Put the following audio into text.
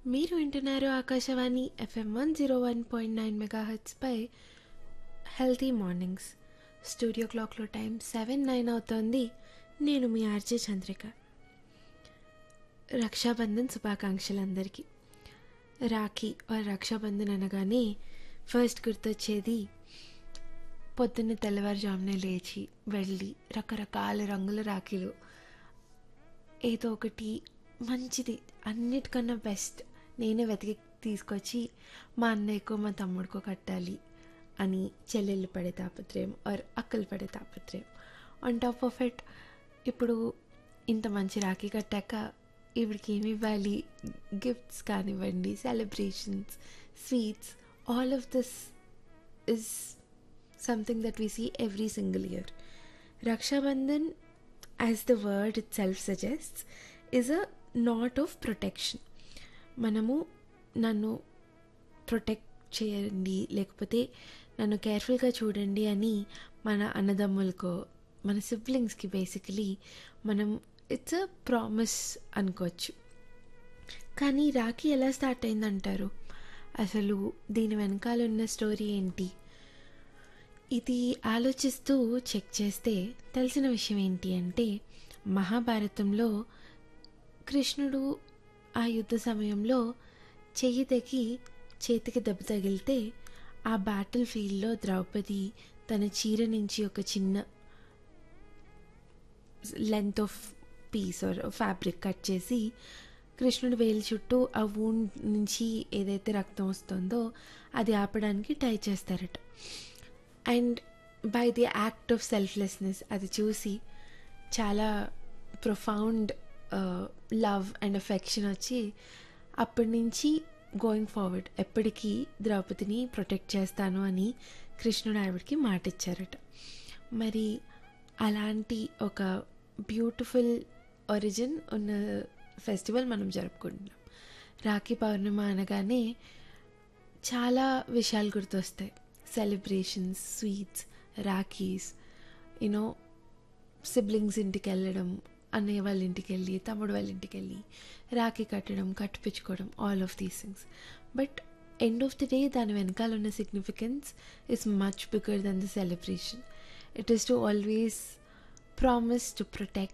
మీరు వింటున్నారు Akashvani FM one zero one point nine మెగాహెట్స్పై హెల్తీ మార్నింగ్స్ స్టూడియో క్లాక్లో టైం సెవెన్ నైన్ అవుతోంది నేను మీ ఆర్జే చంద్రిక రక్షాబంధన్ శుభాకాంక్షలు అందరికీ రాఖీ ఆర్ రక్షాబంధన్ అనగానే ఫస్ట్ గుర్తొచ్చేది పొద్దున్న తెల్లవారుజామునే లేచి వెళ్ళి రకరకాల రంగుల రాఖీలు ఏదో ఒకటి మంచిది అన్నిటికన్నా బెస్ట్ నేనే వెతికి తీసుకొచ్చి మా అన్నయ్యకో మా తమ్ముడికో కట్టాలి అని చెల్లెళ్ళు పడే తాపత్రయం ఆర్ అక్కలు పడే తాపత్రయం ఆన్ టాప్ ఆఫ్ ఇట్ ఇప్పుడు ఇంత మంచి రాఖీ కట్టాక ఇవిడికి ఏమి ఇవ్వాలి గిఫ్ట్స్ కానివ్వండి celebrations sweets all of this is something that we see every single year. Raksha Bandhan, as the word itself suggests, is a knot of protection. మనము నన్ను ప్రొటెక్ట్ చేయండి లేకపోతే నన్ను కేర్ఫుల్గా చూడండి అని మన అన్నదమ్ములకో మన సిబ్లింగ్స్కి బేసికలీ మనం ఇట్స్ అ ప్రామిస్ అనుకోవచ్చు కానీ రాఖీ ఎలా స్టార్ట్ అయిందంటారు అసలు దీని వెనకాల ఉన్న స్టోరీ ఏంటి ఇది ఆలోచిస్తూ చెక్ చేస్తే తెలిసిన విషయం ఏంటి అంటే మహాభారతంలో కృష్ణుడు ఆ యుద్ధ సమయంలో చెయ్యి తెగి చేతికి దెబ్బ తగిలితే ఆ బ్యాటిల్ ఫీల్డ్లో ద్రౌపది తన చీర నుంచి ఒక చిన్న length of piece or fabric cut చేసి కృష్ణుడు వేలు చుట్టూ ఆ వూండ్ నుంచి ఏదైతే రక్తం వస్తుందో అది ఆపడానికి ట్రై చేస్తారట and by the act of selflessness అది చూసి చాలా ప్రొఫౌండ్ లవ్ అండ్ అఫెక్షన్ వచ్చి అప్పటి నుంచి గోయింగ్ ఫార్వర్డ్ ఎప్పటికీ ద్రౌపదిని ప్రొటెక్ట్ చేస్తాను అని కృష్ణుడు ఆవిడకి మాట ఇచ్చారట మరి అలాంటి ఒక బ్యూటిఫుల్ ఒరిజిన్ ఉన్న ఫెస్టివల్ మనం జరుపుకుంటున్నాం రాఖీ పౌర్ణిమ అనగానే చాలా విషయాలు గుర్తొస్తాయి celebrations sweets rakhis you know siblings ఇంటికి వెళ్ళడం అన్నయ్య వాళ్ళ ఇంటికి వెళ్ళి తమ్ముడు వాళ్ళ ఇంటికి వెళ్ళి రాఖీ కట్టడం కట్టిపించుకోవడం all of these things but end of the day దాని వెనకాల ఉన్న significance is much bigger than the celebration it is to always promise to protect